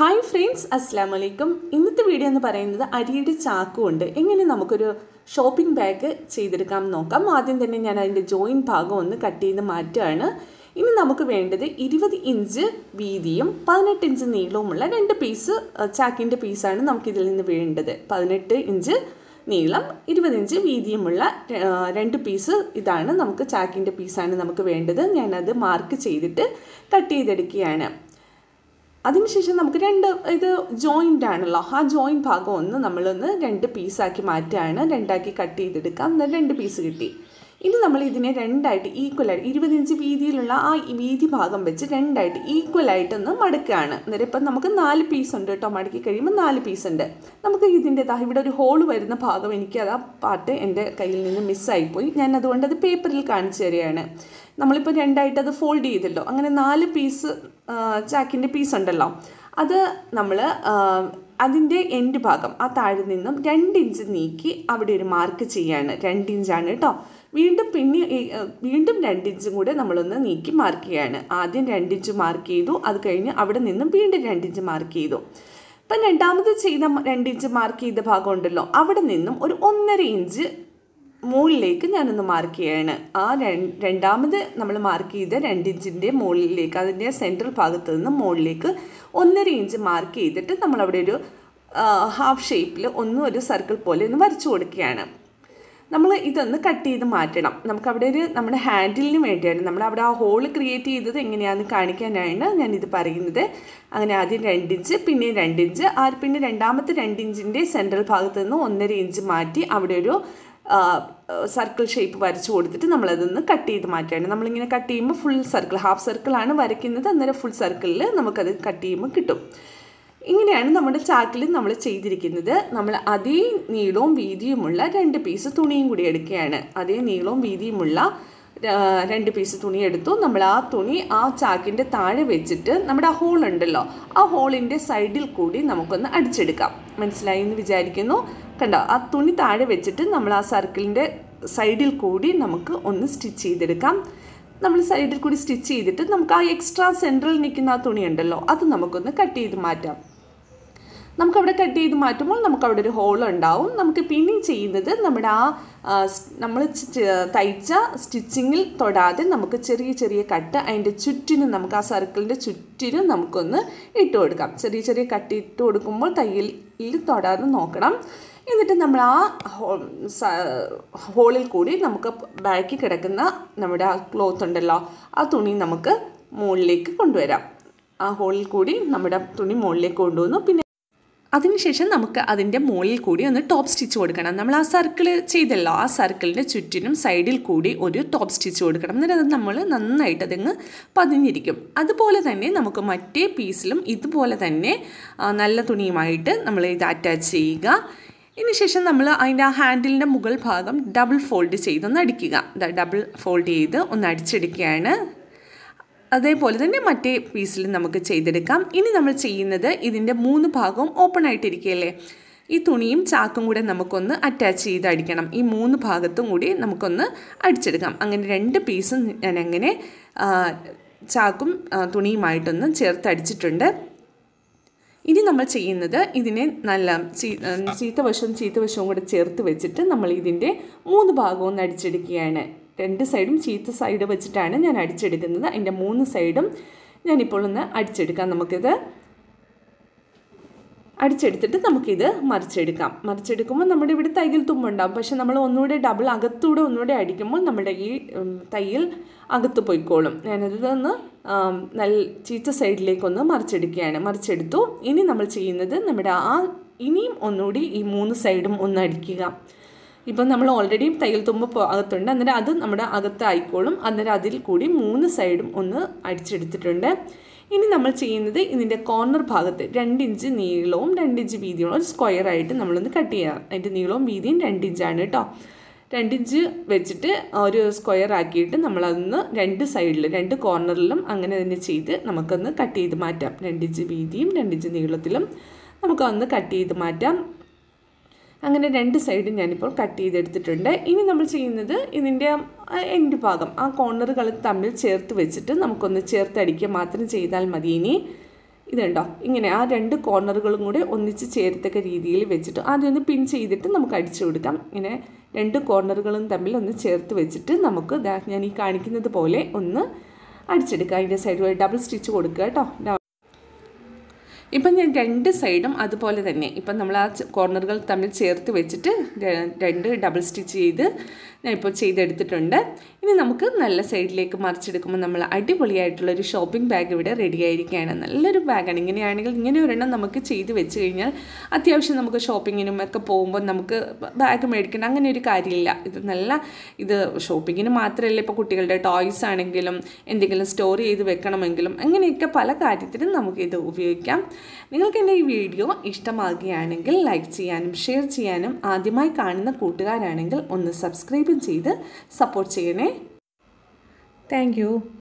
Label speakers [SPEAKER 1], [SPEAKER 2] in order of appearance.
[SPEAKER 1] hi friends അസ്സാം വലൈക്കും ഇന്നത്തെ വീഡിയോ എന്ന് പറയുന്നത് അരിയുടെ ചാക്ക് കൊണ്ട് എങ്ങനെ നമുക്കൊരു ഷോപ്പിംഗ് ബാഗ് ചെയ്തെടുക്കാം എന്ന് നോക്കാം ആദ്യം തന്നെ ഞാൻ അതിൻ്റെ ജോയിൻ ഭാഗം ഒന്ന് കട്ട് ചെയ്ത് മാറ്റുകയാണ് ഇനി നമുക്ക് വേണ്ടത് ഇരുപത് ഇഞ്ച് വീതിയും പതിനെട്ട് ഇഞ്ച് നീളവുമുള്ള രണ്ട് പീസ് ചാക്കിൻ്റെ പീസാണ് നമുക്കിതിൽ നിന്ന് വേണ്ടത് പതിനെട്ട് ഇഞ്ച് നീളം ഇരുപത് ഇഞ്ച് വീതിയുമുള്ള ആ, രണ്ട് പീസ് ഇതാണ് നമുക്ക് ചാക്കിൻ്റെ പീസാണ് നമുക്ക് വേണ്ടത് ഞാനത് മാർക്ക് ചെയ്തിട്ട് കട്ട് ചെയ്തെടുക്കുകയാണ് അതിനുശേഷം നമുക്ക് രണ്ട് ഇത് ജോയിൻ്റ് ആണല്ലോ ആ ജോയിൻറ്റ് ഭാഗം ഒന്ന് നമ്മളൊന്ന് രണ്ട് പീസാക്കി മാറ്റുകയാണ് രണ്ടാക്കി കട്ട് ചെയ്തെടുക്കാം എന്നാൽ രണ്ട് പീസ് കിട്ടി ഇനി നമ്മൾ ഇതിനെ രണ്ടായിട്ട് ഈക്വലായിട്ട് ഇരുപത് ഇഞ്ച് വീതിയിലുള്ള ആ ഈ വീതി ഭാഗം വെച്ച് രണ്ടായിട്ട് ഈക്വലായിട്ടൊന്ന് മടക്കുകയാണ് അന്നേരം ഇപ്പം നമുക്ക് നാല് പീസ് ഉണ്ട് കേട്ടോ മടക്കി കഴിയുമ്പോൾ നാല് പീസ് ഉണ്ട് നമുക്ക് ഇതിൻ്റെ ദാ ഇവിടെ ഒരു ഹോൾ വരുന്ന ഭാഗം എനിക്ക് അത് ആ പാർട്ട് എൻ്റെ കയ്യിൽ നിന്ന് മിസ്സായിപ്പോയി ഞാൻ അതുകൊണ്ട് അത് പേപ്പറിൽ കാണിച്ചു തരികയാണ് നമ്മളിപ്പോൾ രണ്ടായിട്ട് അത് ഫോൾഡ് ചെയ്തല്ലോ അങ്ങനെ നാല് പീസ് ചാക്കിൻ്റെ പീസ് ഉണ്ടല്ലോ അത് നമ്മൾ അതിൻ്റെ എൻഡ് ഭാഗം ആ താഴെ നിന്നും രണ്ട് ഇഞ്ച് നീക്കി അവിടെ ഒരു മാർക്ക് ചെയ്യാണ് രണ്ട് ഇഞ്ചാണ് കേട്ടോ വീണ്ടും പിന്നെ ഈ, ആ, വീണ്ടും രണ്ട് ഇഞ്ചും കൂടെ നമ്മളൊന്ന് നീക്കി മാർക്ക് ചെയ്യാണ് ആദ്യം രണ്ട് ഇഞ്ച് മാർക്ക് ചെയ്തു അത് കഴിഞ്ഞ് അവിടെ നിന്നും വീണ്ടും രണ്ട് ഇഞ്ച് മാർക്ക് ചെയ്തു ഇപ്പം രണ്ടാമത് ചെയ്ത മ- രണ്ട് ഇഞ്ച് മാർക്ക് ചെയ്ത ഭാഗം ഉണ്ടല്ലോ അവിടെ നിന്നും ഒരു ഒന്നര ഇഞ്ച് മുകളിലേക്ക് ഞാനൊന്ന് മാർക്ക് ചെയ്യാണ് ആ ര- രണ്ടാമത് നമ്മൾ മാർക്ക് ചെയ്ത രണ്ട് ഇഞ്ചിൻ്റെ മുകളിലേക്ക് അതിൻ്റെ സെൻട്രൽ ഭാഗത്ത് നിന്ന് മുകളിലേക്ക് ഒന്നര ഇഞ്ച് മാർക്ക് ചെയ്തിട്ട് നമ്മളവിടെ ഒരു ഹാഫ് ഷേപ്പിൽ ഒന്നും ഒരു സർക്കിൾ പോലെ ഒന്ന് വരച്ചു കൊടുക്കുകയാണ് നമ്മൾ ഇതൊന്ന് കട്ട് ചെയ്ത് മാറ്റണം നമുക്കവിടെ ഒരു നമ്മുടെ ഹാൻഡിലിന് വേണ്ടിയാണ് നമ്മൾ അവിടെ ആ ഹോൾ ക്രിയേറ്റ് ചെയ്തത് എങ്ങനെയാണെന്ന് കാണിക്കാനാണ് ഞാനിത് പറയുന്നത് അങ്ങനെ ആദ്യം രണ്ട് ഇഞ്ച് പിന്നെ രണ്ട് ഇഞ്ച് ആ പിന്നെ രണ്ടാമത്തെ രണ്ട് ഇഞ്ചിൻ്റെ സെൻട്രൽ ഭാഗത്ത് നിന്ന് ഒന്നര ഇഞ്ച് മാറ്റി അവിടെ ഒരു സർക്കിൾ ഷേപ്പ് വരച്ചു കൊടുത്തിട്ട് നമ്മളതൊന്ന് കട്ട് ചെയ്ത് മാറ്റുകയാണ് നമ്മളിങ്ങനെ കട്ട് ചെയ്യുമ്പോൾ ഫുൾ സർക്കിൾ ഹാഫ് സർക്കിളാണ് വരയ്ക്കുന്നത് അന്നേരം ഫുൾ സർക്കിളിൽ നമുക്കത് കട്ട് ചെയ്യുമ്പോൾ കിട്ടും ഇങ്ങനെയാണ് നമ്മുടെ ചാക്കിൽ നമ്മൾ ചെയ്തിരിക്കുന്നത് നമ്മൾ അതേ നീളവും വീതിയുമുള്ള രണ്ട് പീസ് തുണിയും കൂടി എടുക്കുകയാണ് അതേ നീളവും വീതിയുമുള്ള ആ, രണ്ട് പീസ് തുണി എടുത്തു നമ്മൾ ആ തുണി ആ ചാക്കിൻ്റെ താഴെ വെച്ചിട്ട് നമ്മുടെ ആ ഹോൾ ഉണ്ടല്ലോ ആ ഹോളിൻ്റെ സൈഡിൽ കൂടി നമുക്കൊന്ന് അടിച്ചെടുക്കാം മനസ്സിലായി എന്ന് വിചാരിക്കുന്നു കണ്ടോ ആ തുണി താഴെ വെച്ചിട്ട് നമ്മൾ ആ സർക്കിളിൻ്റെ സൈഡിൽ കൂടി നമുക്ക് ഒന്ന് സ്റ്റിച്ച് ചെയ്തെടുക്കാം നമ്മൾ സൈഡിൽ കൂടി സ്റ്റിച്ച് ചെയ്തിട്ട് നമുക്ക് ആ എക്സ്ട്രാ സെൻട്രൽ നിൽക്കുന്ന ആ തുണി ഉണ്ടല്ലോ അത് നമുക്കൊന്ന് കട്ട് ചെയ്ത് മാറ്റാം നമുക്കവിടെ കട്ട് ചെയ്ത് മാറ്റുമ്പോൾ നമുക്കവിടെ ഒരു ഹോൾ ഉണ്ടാവും നമുക്ക് പിന്നെ ചെയ്യുന്നത് നമ്മുടെ ആ ആ, സ്- നമ്മൾ ചി- ചി- തയ്ച്ച സ്റ്റിച്ചിങ്ങിൽ തൊടാതെ നമുക്ക് ചെറിയ ചെറിയ കട്ട് അതിൻ്റെ ചുറ്റിനും നമുക്ക് ആ സർക്കിളിൻ്റെ ചുറ്റിനും നമുക്കൊന്ന് ഇട്ട് കൊടുക്കാം ചെറിയ ചെറിയ കട്ട് ഇട്ട് കൊടുക്കുമ്പോൾ തയ്യലിൽ തൊടാതെ നോക്കണം എന്നിട്ട് നമ്മൾ ആ ഹോ സ- ഹോളിൽ കൂടി നമുക്ക് ബാക്കി കിടക്കുന്ന നമ്മുടെ ആ ക്ലോത്ത് ഉണ്ടല്ലോ ആ തുണി നമുക്ക് മുകളിലേക്ക് കൊണ്ടുവരാം ആ ഹോളിൽ കൂടി നമ്മുടെ തുണി മുകളിലേക്ക് കൊണ്ടുവന്നു പിന്നെ അതിനുശേഷം നമുക്ക് അതിൻ്റെ മുകളിൽ കൂടി ഒന്ന് ടോപ്പ് സ്റ്റിച്ച് കൊടുക്കണം നമ്മൾ ആ സർക്കിൾ ചെയ്തല്ലോ ആ സർക്കിളിൻ്റെ ചുറ്റിനും സൈഡിൽ കൂടി ഒരു ടോപ്പ് സ്റ്റിച്ച് കൊടുക്കണം എന്നിട്ട് അത് നമ്മൾ നന്നായിട്ട് അതങ്ങ് പതിഞ്ഞിരിക്കും അതുപോലെ തന്നെ നമുക്ക് മറ്റേ പീസിലും ഇതുപോലെ തന്നെ ആ, നല്ല തുണിയുമായിട്ട് നമ്മൾ ഇത് അറ്റാച്ച് ചെയ്യുക ഇതിന് ശേഷം നമ്മൾ അതിൻ്റെ ആ ഹാൻഡിലിൻ്റെ മുകൾ ഭാഗം ഡബിൾ ഫോൾഡ് ചെയ്തൊന്ന് അടിക്കുക ഡബിൾ ഫോൾഡ് ചെയ്ത് ഒന്ന് അടിച്ചെടുക്കുകയാണ് അതേപോലെ തന്നെ മറ്റേ പീസിൽ നമുക്ക് ചെയ്തെടുക്കാം ഇനി നമ്മൾ ചെയ്യുന്നത് ഇതിൻ്റെ മൂന്ന് ഭാഗവും ഓപ്പൺ ആയിട്ടിരിക്കുകയല്ലേ ഈ തുണിയും ചാക്കും കൂടെ നമുക്കൊന്ന് അറ്റാച്ച് ചെയ്ത് അടിക്കണം ഈ മൂന്ന് ഭാഗത്തും കൂടി നമുക്കൊന്ന് അടിച്ചെടുക്കാം അങ്ങനെ രണ്ട് പീസും ഞാൻ അങ്ങനെ ആ, ചാക്കും ആ, തുണിയുമായിട്ടൊന്ന് ചേർത്ത് അടിച്ചിട്ടുണ്ട് ഇനി നമ്മൾ ചെയ്യുന്നത് ഇതിനെ നല്ല ചീ- ആ, ചീത്തവശവും ചീത്തവശവും കൂടെ ചേർത്ത് വെച്ചിട്ട് നമ്മൾ ഇതിൻ്റെ മൂന്ന് ഭാഗവും ഒന്ന് അടിച്ചെടുക്കുകയാണ് രണ്ട് സൈഡും ചീത്ത സൈഡ് വെച്ചിട്ടാണ് ഞാൻ അടിച്ചെടുക്കുന്നത് അതിൻ്റെ മൂന്ന് സൈഡും ഞാനിപ്പോൾ ഒന്ന് അടിച്ചെടുക്കാം നമുക്കിത് അടിച്ചെടുത്തിട്ട് നമുക്കിത് മറിച്ചെടുക്കാം മറിച്ചെടുക്കുമ്പോൾ നമ്മുടെ ഇവിടെ തയ്യൽ തുമ്പുണ്ടാവും പക്ഷെ നമ്മൾ ഒന്നുകൂടെ ഡബിൾ അകത്തൂടെ ഒന്നുകൂടെ അടിക്കുമ്പോൾ നമ്മുടെ ഈ ഉം, തയ്യൽ അകത്ത് പോയിക്കോളും ഞാനതൊന്ന് ആം, നല്ല ചീത്ത സൈഡിലേക്കൊന്ന് മറിച്ചെടുക്കുകയാണ് മറിച്ചെടുത്തു ഇനി നമ്മൾ ചെയ്യുന്നത് നമ്മുടെ ആ ഇനിയും ഒന്നുകൂടി ഈ മൂന്ന് സൈഡും ഒന്ന് അടിക്കുക ഇപ്പം നമ്മൾ ഓൾറെഡി തയ്യൽ തുമ്പ് പോ- അകത്തുണ്ട് അന്നേരം അത് നമ്മുടെ അകത്തായിക്കോളും അന്നേരം അതിൽ കൂടി മൂന്ന് സൈഡും ഒന്ന് അടിച്ചെടുത്തിട്ടുണ്ട് ഇനി നമ്മൾ ചെയ്യുന്നത് ഇതിൻ്റെ കോർണർ ഭാഗത്ത് രണ്ട് ഇഞ്ച് നീളവും രണ്ട് ഇഞ്ച് വീതിയുള്ള ഒരു സ്ക്വയർ ആയിട്ട് നമ്മളൊന്ന് കട്ട് ചെയ്യുക അതിൻ്റെ നീളവും വീതിയും രണ്ട് ഇഞ്ചാണ് കേട്ടോ രണ്ട് ഇഞ്ച് വെച്ചിട്ട് ഒരു സ്ക്വയർ ആക്കിയിട്ട് നമ്മളതൊന്ന് രണ്ട് സൈഡിൽ രണ്ട് കോർണറിലും അങ്ങനെ തന്നെ ചെയ്ത് നമുക്കൊന്ന് കട്ട് ചെയ്ത് മാറ്റാം രണ്ട് ഇഞ്ച് വീതിയും രണ്ട് ഇഞ്ച് നീളത്തിലും നമുക്കൊന്ന് കട്ട് ചെയ്ത് മാറ്റാം അങ്ങനെ രണ്ട് സൈഡും ഞാനിപ്പോൾ കട്ട് ചെയ്തെടുത്തിട്ടുണ്ട് ഇനി നമ്മൾ ചെയ്യുന്നത് ഇതിൻ്റെ എൻഡ് ഭാഗം ആ കോർണറുകൾ തമ്മിൽ ചേർത്ത് വെച്ചിട്ട് നമുക്കൊന്ന് ചേർത്തടിക്കുക മാത്രം ചെയ്താൽ മതി ഇനി ഇതുണ്ടോ ഇങ്ങനെ ആ രണ്ട് കോർണറുകളും കൂടെ ഒന്നിച്ച് ചേരത്തക്ക രീതിയിൽ വെച്ചിട്ട് ആദ്യം ഒന്ന് പിൻ ചെയ്തിട്ട് നമുക്ക് അടിച്ചു കൊടുക്കാം ഇങ്ങനെ രണ്ട് കോർണറുകളും തമ്മിൽ ഒന്ന് ചേർത്ത് വെച്ചിട്ട് നമുക്ക് ദാ ഞാൻ ഈ കാണിക്കുന്നത് പോലെ ഒന്ന് അടിച്ചെടുക്കുക അതിൻ്റെ സൈഡ് ഡബിൾ സ്റ്റിച്ച് കൊടുക്കുക കേട്ടോ ഇപ്പം ഞാൻ രണ്ട് സൈഡും അതുപോലെ തന്നെ ഇപ്പം നമ്മൾ ആ കോർണറുകൾ തമ്മിൽ ചേർത്ത് വെച്ചിട്ട് രണ്ട് ഡബിൾ സ്റ്റിച്ച് ചെയ്ത് ഞാൻ ഇപ്പോൾ ചെയ്തെടുത്തിട്ടുണ്ട് ഇനി നമുക്ക് നല്ല സൈഡിലേക്ക് മറിച്ചെടുക്കുമ്പോൾ നമ്മൾ അടിപൊളിയായിട്ടുള്ളൊരു ഷോപ്പിംഗ് ബാഗ് ഇവിടെ റെഡി ആയിരിക്കുകയാണ് നല്ലൊരു ബാഗാണ് ഇങ്ങനെയാണെങ്കിൽ ഇങ്ങനെ ഒരെണ്ണം നമുക്ക് ചെയ്ത് വെച്ച് കഴിഞ്ഞാൽ അത്യാവശ്യം നമുക്ക് ഷോപ്പിങ്ങിനും ഒക്കെ പോകുമ്പോൾ നമുക്ക് ബാഗ് മേടിക്കണം അങ്ങനെ ഒരു കാര്യമില്ല ഇത് നല്ല ഇത് ഷോപ്പിങ്ങിന് മാത്രമല്ല ഇപ്പോൾ കുട്ടികളുടെ ടോയ്സ് ആണെങ്കിലും എന്തെങ്കിലും സ്റ്റോർ ചെയ്ത് വെക്കണമെങ്കിലും അങ്ങനെയൊക്കെ പല കാര്യത്തിനും നമുക്കിത് ഉപയോഗിക്കാം നിങ്ങൾക്ക് എൻ്റെ ഈ വീഡിയോ ഇഷ്ടമാകുകയാണെങ്കിൽ ലൈക്ക് ചെയ്യാനും ഷെയർ ചെയ്യാനും ആദ്യമായി കാണുന്ന കൂട്ടുകാരാണെങ്കിൽ ഒന്ന് സബ്സ്ക്രൈബും ചെയ്ത് സപ്പോർട്ട് ചെയ്യണേ താങ്ക്